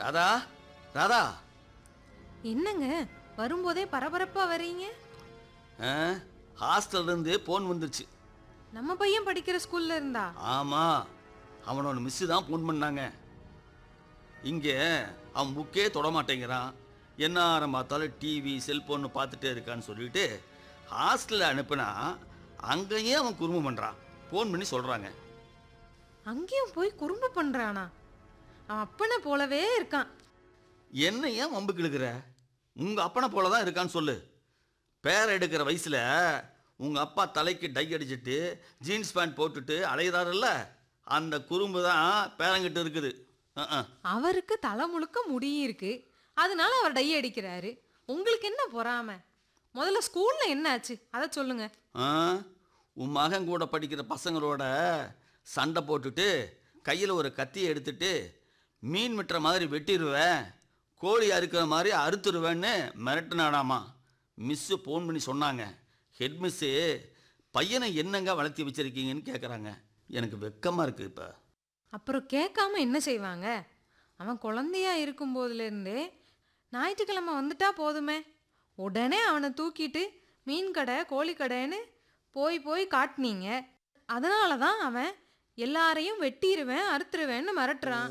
ராதா ராதா என்னங்க வரும்போதே பரபரப்பா வர்றீங்க ஆ, ஹாஸ்டல்ல இருந்து போன் வந்துருச்சு நம்ம பையன் படிக்கிற ஸ்கூல்ல இருந்தா ஆமா அவனோட மிஸ்ஸு தான் ஃபோன் பண்ணாங்க இங்கே அவன் புக்கே தொட மாட்டேங்கிறான் என்ன ஆரம் பார்த்தாலும் டிவி செல்போன் பார்த்துட்டே இருக்கான்னு சொல்லிட்டு ஹாஸ்டலில் அனுப்புனா அங்கேயே அவன் குறும்பு பண்ணுறான் ஃபோன் பண்ணி சொல்கிறாங்க அங்கேயும் போய் குறும்பு பண்றானா அவன் அப்பனை போலவே இருக்கான் என்ன ஏன் வம்புக்கு இழுக்கிற உங்கள் அப்பனை போல தான் இருக்கான்னு சொல்லு பேர் எடுக்கிற வயசில் உங்கள் அப்பா தலைக்கு டை அடிச்சிட்டு ஜீன்ஸ் பேண்ட் போட்டுட்டு அலையிறாருல்ல அந்த குறும்பு தான் பேரங்கிட்ட இருக்குது அஹ், அஹ். அவருக்கு தலை முழுக்க முடியும் இருக்கு அதனால அவர் டை அடிக்கிறாரு உங்களுக்கு என்ன பொறாம முதல்ல ஸ்கூல்ல என்ன ஆச்சு அதை சொல்லுங்க ஆ உன் மகன் கூட படிக்கிற பசங்களோட சண்டை போட்டுட்டு கையில் ஒரு கத்தியை எடுத்துட்டு மீன் வெட்டுற மாதிரி வெட்டிடுவேன் கோழி அறுக்கிற மாதிரி அறுத்துருவேன்னு மிரட்டுனாடாமா மிஸ்ஸு ஃபோன் பண்ணி சொன்னாங்க ஹெட் மிஸ்ஸு பையனை என்னங்க வளர்த்தி வச்சிருக்கீங்கன்னு கேட்குறாங்க எனக்கு வெக்கமாக இருக்குது இப்போ அப்புறம் கேட்காம என்ன செய்வாங்க அவன் குழந்தையா இருக்கும் போதுலேருந்தே ஞாயிற்றுக்கிழமை வந்துட்டா போதுமே உடனே அவனை தூக்கிட்டு மீன் கடை கோழி கடைன்னு போய் போய் காட்டினீங்க அதனால தான் அவன் எல்லாரையும் வெட்டிடுவேன் அறுத்துருவேன்னு மிரட்டுறான்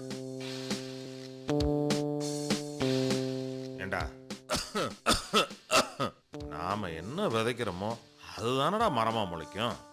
ஏண்டா நாம என்ன விதைக்கிறோமோ அதுதானடா மரமா முளைக்கும்